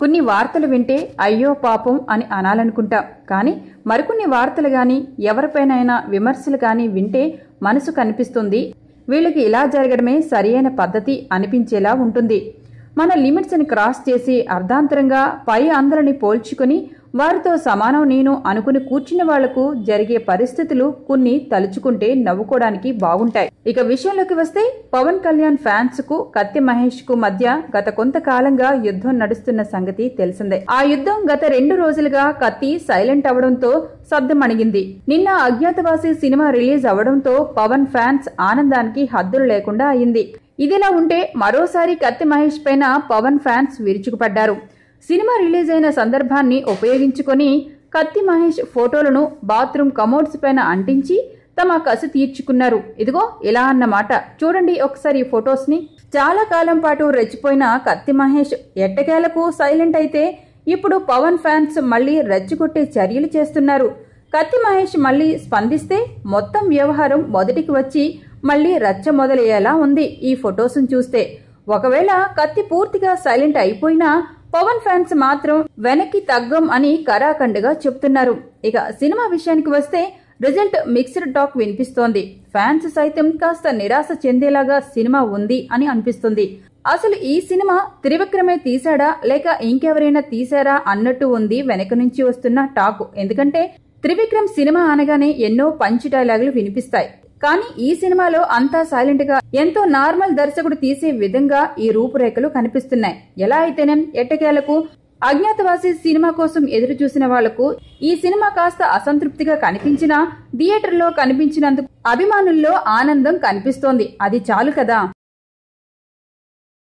కొన్ని వార్తలు వింటే అయ్యో పాపం అని అనాలనుకుంటాం కానీ మరికొన్ని వార్తలు గాని ఎవరిపైనైనా విమర్శలు గాని వింటే మనసు కనిపిస్తుంది వీళ్ళకి ఇలా జరగడమే సరియైన పద్ధతి అనిపించేలా ఉంటుంది మన లిమిట్స్ని క్రాస్ చేసి అర్ధాంతరంగా పై అందరిని పోల్చుకుని వారితో సమానం నేను అనుకుని కూర్చున్న వాళ్లకు జరిగే పరిస్థితులు కొన్ని తలుచుకుంటే నవ్వుకోవడానికి బాగుంటాయి ఇక విషయంలోకి వస్తే పవన్ కళ్యాణ్ ఫ్యాన్స్ కు కత్తి మహేష్ కు మధ్య గత కొంతకాలంగా యుద్ధం నడుస్తున్న సంగతి తెలిసిందే ఆ యుద్ధం గత రెండు రోజులుగా కత్తి సైలెంట్ అవడంతో శబ్దమణిగింది నిన్న అజ్ఞాతవాసి సినిమా రిలీజ్ అవడంతో పవన్ ఫ్యాన్స్ ఆనందానికి హద్దులు లేకుండా అయింది ఇదిలా ఉంటే మరోసారి కత్తి మహేష్ పైన పవన్ ఫ్యాన్స్ విరుచుకుపడ్డారు సినిమా రిలీజ్ అయిన సందర్భాన్ని ఉపయోగించుకొని కత్తి మహేష్ ఫోటోలను బాత్రూమ్ కమోడ్స్ పైన అంటించి తమ కసి తీర్చుకున్నారు ఇదిగో ఇలా అన్నమాట చూడండి ఒకసారి ఈ ఫొటోస్ ని చాలా కాలం పాటు రెచ్చిపోయిన కత్తి మహేష్ ఎట్టకేలకు సైలెంట్ అయితే ఇప్పుడు పవన్ ఫ్యాన్స్ మళ్ళీ రెచ్చగొట్టే చర్యలు చేస్తున్నారు కత్తి మహేష్ మళ్ళీ స్పందిస్తే మొత్తం వ్యవహారం మొదటికి వచ్చి మళ్ళీ రచ్చ మొదలయ్యేలా ఉంది ఈ ఫొటోస్ను చూస్తే ఒకవేళ కత్తి పూర్తిగా సైలెంట్ అయిపోయినా పవన్ ఫ్యాన్స్ మాత్రం వెనక్కి తగ్గం అని కరాఖండుగా చెప్తున్నారు ఇక సినిమా విషయానికి వస్తే రిజల్ట్ మిక్స్డ్ టాక్ వినిపిస్తోంది ఫ్యాన్స్ సైతం కాస్త నిరాశ చెందేలాగా సినిమా ఉంది అని అనిపిస్తుంది అసలు ఈ సినిమా త్రివిక్రమే తీశాడా లేక ఇంకెవరైనా తీశారా అన్నట్టు ఉంది వెనక నుంచి వస్తున్న టాక్ ఎందుకంటే త్రివిక్రమ్ సినిమా అనగానే ఎన్నో పంచి డైలాగులు వినిపిస్తాయి కానీ ఈ సినిమాలో అంతా సైలెంట్ గా ఎంతో నార్మల్ దర్శకుడు తీసే విధంగా ఈ రూపురేఖలు కనిపిస్తున్నాయి ఎలా అయితేనేం ఎట్టకేలకు అజ్ఞాతవాసి సినిమా కోసం ఎదురు చూసిన వాళ్లకు ఈ సినిమా కాస్త అసంతృప్తిగా కనిపించినా థియేటర్లో కనిపించినందుకు అభిమానుల్లో ఆనందం కనిపిస్తోంది అది చాలు కదా